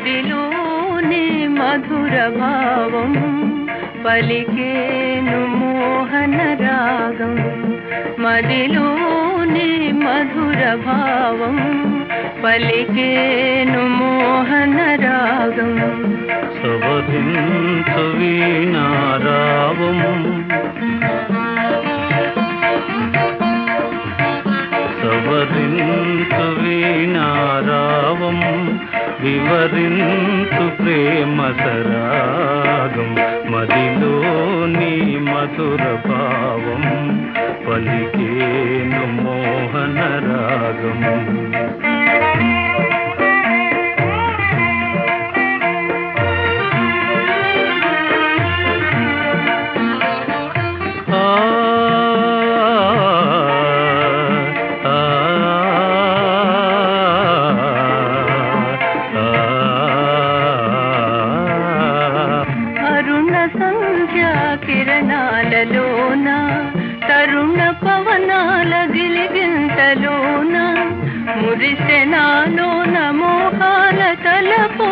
మదిలోని మధుర భావం పలికేను మోహన రాగం మదిలోని మధుర భావం పలికేను మోహన రాగం సవరించు వీణారావం సవరించు వీణారావం వివరించు ప్రేమ సరాగం మదిలోని మధుర భావం పలికేను మోహన రాగం ఆ ఆ అరుణ సంధ్యా కిరణాలలోన తరుణ పవనాల గిలిగింతలోన మురిసెనాలోన మోహాల తలపో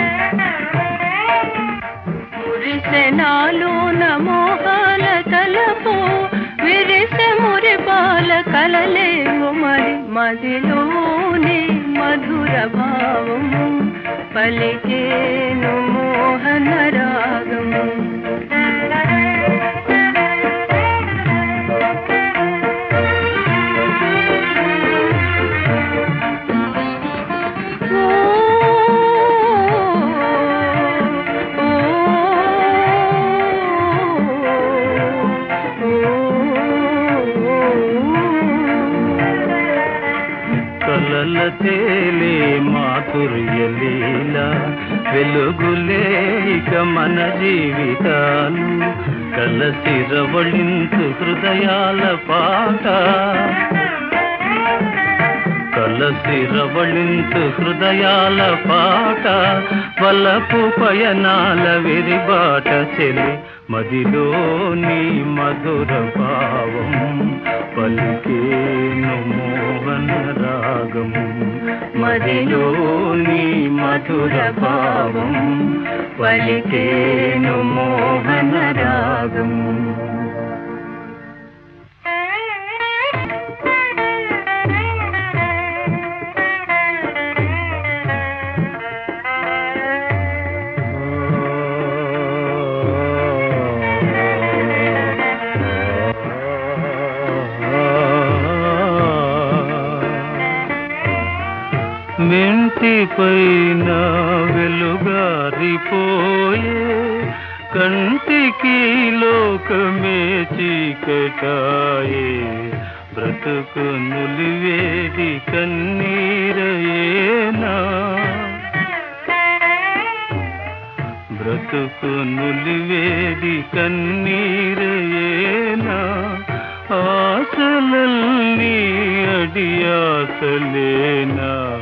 మురిసెనాలోన మోహాల తలపో విరిసె మురిపాల కలలేవు మరి మదిలోని మధుర భావము పలికేను మోహన రాగం ఓ, కలల తేలే మాధుర్య లీల వెలుగులే ఇక మన జీవితాలు కలసి రవళించు హృదయాల పాట కలసి రవళించు హృదయాల పాట వలపు పయనాల విరిబాట చెలి మదిలోని మధుర భావం పలికేను మోహన రాగం మదిలోని మధుర భావం పలికేను మోహన రాగం మెంటి పైన వెలుగారిపోయే కంటికి లోకమే చీకటాయే బ్రతుకు నులివేది కన్నీరయేనా బ్రతుకు నులివేది కన్నీరయేనా ఆశలన్నీ అడియాసలేనా